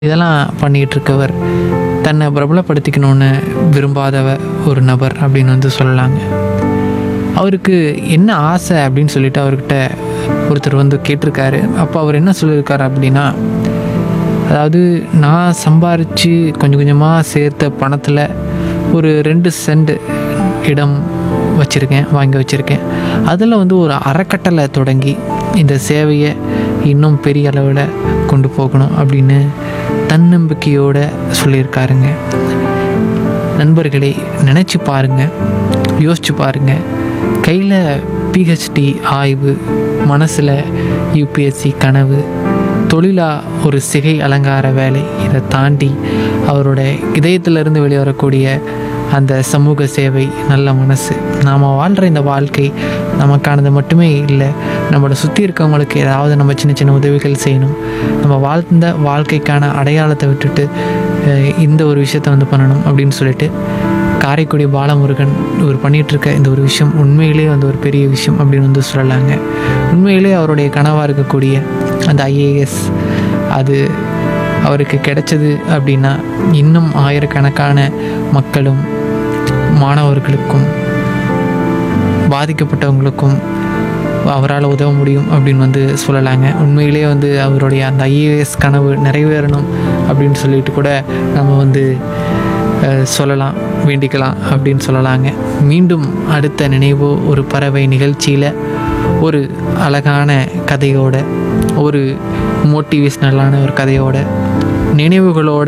இதெல்லாம் பண்ணிகிட்டு இருக்கவர் தன்னை பிரபலப்படுத்திக்கணும்னு விரும்பாதவ ஒரு நபர் அப்படின்னு வந்து சொல்லலாங்க அவருக்கு என்ன ஆசை அப்படின்னு சொல்லிட்டு அவர்கிட்ட ஒருத்தர் வந்து கேட்டிருக்காரு அப்போ அவர் என்ன சொல்லியிருக்காரு அப்படின்னா அதாவது நான் சம்பாரித்து கொஞ்சம் கொஞ்சமாக சேர்த்த பணத்தில் ஒரு ரெண்டு சென்ட் இடம் வச்சுருக்கேன் வாங்கி வச்சுருக்கேன் அதில் வந்து ஒரு அறக்கட்டளை தொடங்கி இந்த சேவையை இன்னும் பெரிய அளவில் கொண்டு போகணும் அப்படின்னு தன்னம்பிக்கையோடு சொல்லியிருக்காருங்க நண்பர்களே நினச்சி பாருங்கள் யோசிச்சு பாருங்கள் கையில் பிஹெச்டி ஆய்வு மனசில் யூபிஎஸ்சி கனவு தொழிலாக ஒரு சிகை அலங்கார வேலை இதை தாண்டி அவரோட இதயத்திலிருந்து வெளிவரக்கூடிய அந்த சமூக சேவை நல்ல மனசு நாம் வாழ்கிற இந்த வாழ்க்கை நமக்கானது மட்டுமே இல்லை நம்மளை சுற்றி இருக்கவங்களுக்கு ஏதாவது நம்ம சின்ன சின்ன உதவிகள் செய்யணும் நம்ம வாழ்ந்த வாழ்க்கைக்கான அடையாளத்தை விட்டுட்டு அஹ், இந்த ஒரு விஷயத்த வந்து பண்ணணும் அப்படின்னு சொல்லிட்டு காரைக்குடி பாலமுருகன் இவர் பண்ணிகிட்டு இருக்க இந்த ஒரு விஷயம் உண்மையிலே வந்து ஒரு பெரிய விஷயம் அப்படின்னு வந்து சொல்லலாங்க உண்மையிலே அவருடைய கனவாக இருக்கக்கூடிய அந்த ஐஏஎஸ் அது அவருக்கு கிடைச்சது அப்படின்னா இன்னும் ஆயிரக்கணக்கான மக்களும் மாணவர்களுக்கும் பாதிக்கப்பட்டவங்களுக்கும் அவரால் உதவ முடியும் அப்படின்னு வந்து சொல்லலாங்க உண்மையிலே வந்து அவருடைய அந்த ஐஏஎஸ் கனவு நிறைவேறணும் அப்படின்னு சொல்லிட்டு கூட நம்ம வந்து அஹ், சொல்லலாம் வேண்டிக்கலாம் அப்படின்னு சொல்லலாங்க மீண்டும் அடுத்த நினைவோ ஒரு பறவை நிகழ்ச்சியில் ஒரு அழகான கதையோட ஒரு மோட்டிவேஷ்னலான ஒரு கதையோட நினைவுகளோட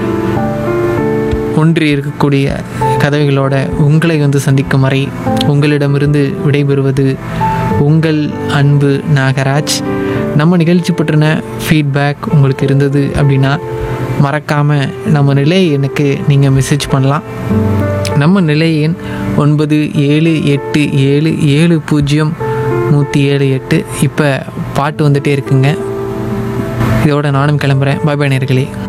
ஒன்றி இருக்கக்கூடிய கதவைகளோட உங்களை வந்து சந்திக்கும் வரை உங்களிடமிருந்து விடைபெறுவது உங்கள் அன்பு நாகராஜ் நம்ம நிகழ்ச்சி பற்றின ஃபீட்பேக் உங்களுக்கு இருந்தது அப்படின்னா மறக்காமல் நம்ம நிலை எனக்கு நீங்கள் மெசேஜ் பண்ணலாம் நம்ம நிலை எண் ஒன்பது ஏழு எட்டு ஏழு ஏழு பூஜ்ஜியம் நூற்றி ஏழு எட்டு இப்போ பாட்டு வந்துட்டே இருக்குங்க இதோட நானும் கிளம்புறேன் பாய் பாய் நேர்களே